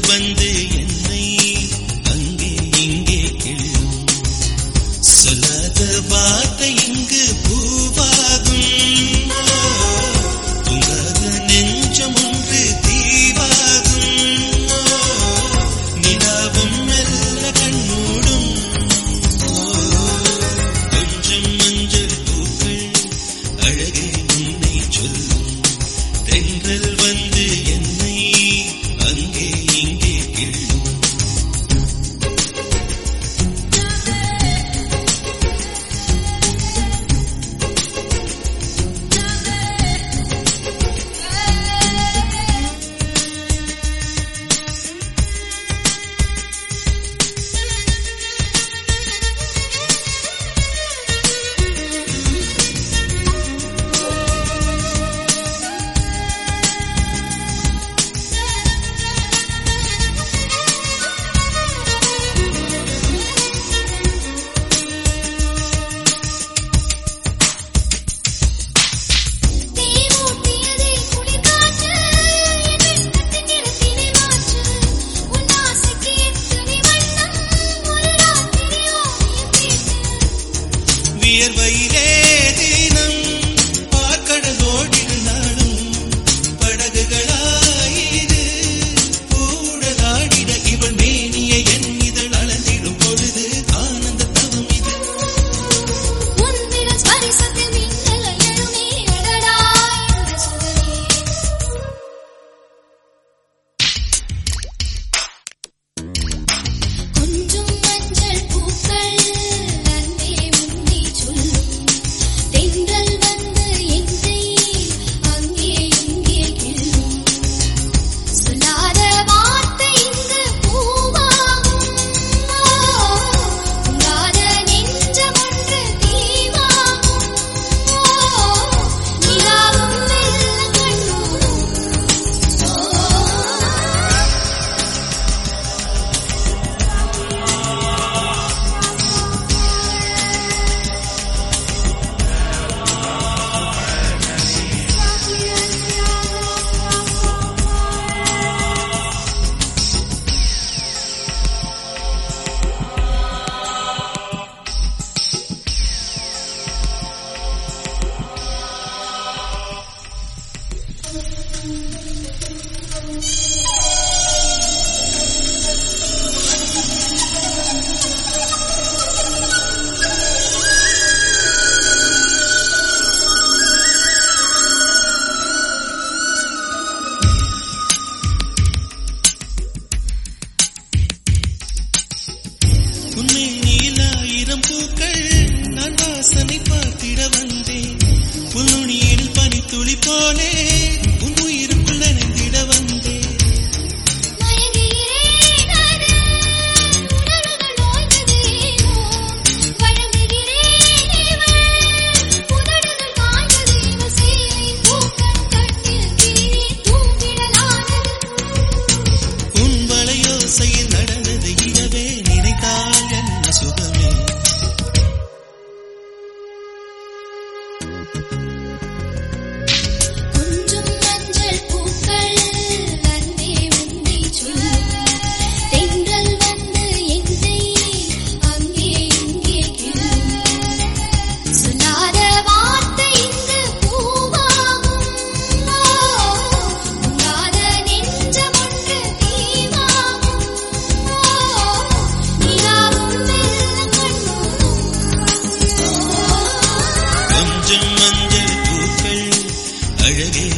தென்றல் வந்து என்னை அங்கே இங்கே கிள்ளும் சொல்லாத வார்த்தை இங்கு பூவாகும் துங்காத நெஞ்சம் ஒன்று தீவாகும் நிலாவும் மெல்ல கண்ணூடும் கொஞ்சம் மஞ்சள் பூக்கள் அழகே உன்னை சொல்லும் தென்றல் வந்து என்னை அங்கே இங்கே கிள்ளும் தீமூட்டியதே குளிர்காற்று என் வெட்கத்தின் நிறத்தினை மாற்று உன் ஆசைக்கு எத்தனை வண்ணம் ஒரு ராத்திரி ஓவியம் தீட்டு வியர்வையிலே தினம் பார்க்கடலோடிடு நாடும் படகுகளாயிரு கூடலாடிட இவள் மேனிய என் இதழ் அளந்திடும் பொழுது ஆனந்த தவம் இது உன் விரல் ஸ்பரிசத்தில் மின்னல் எழுமே அடடா இந்த சுகமே கொஞ்சம் மஞ்சள் பூக்கள் அன்பே உன்னை சொல்லும் தென்றல் வந்து என்னை அங்கே இங்கே கிள்ளும் சொல்லாத வார்த்தை இங்கு பூவாகும் உங்காத நெஞ்சம் ஒன்று தீவாகும் நிலாவும் மெல்ல கண்ணூரும் உன்னை நீலாயிரம் பூக்கள் நான் வாசனை பார்த்திட வந்தேன் உன்னுணியில் பனித்துளி போலே உன் உயிருக்குள் நனைந்திட வந்தேன் மயங்குகிறேன் அது உணர்வுகள் ஓய்வதேனோ வழங்குகிறேன் இவள் உதடுகள் காய்வதேனோ சேரின் பூக்கள் கட்டில் கீழே தூங்கிடலானது உன் வளையோசையில் நடந்தது இரவே நினைத்தால் என்ன சுகமே கொஞ்சம் மஞ்சள் பூக்கள் அன்பே உன்னை சொல்லும் தென்றல் வந்து என்னை அங்கே இங்கே கிள்ளும் சொல்லாத வார்த்தை இங்கு பூவாகும் உங்காத நெஞ்சம் ஒன்று தீவாகும் நிலாவும் மெல்ல கண்ணூரும் கொஞ்சம் மஞ்சள் பூக்கள் அழகே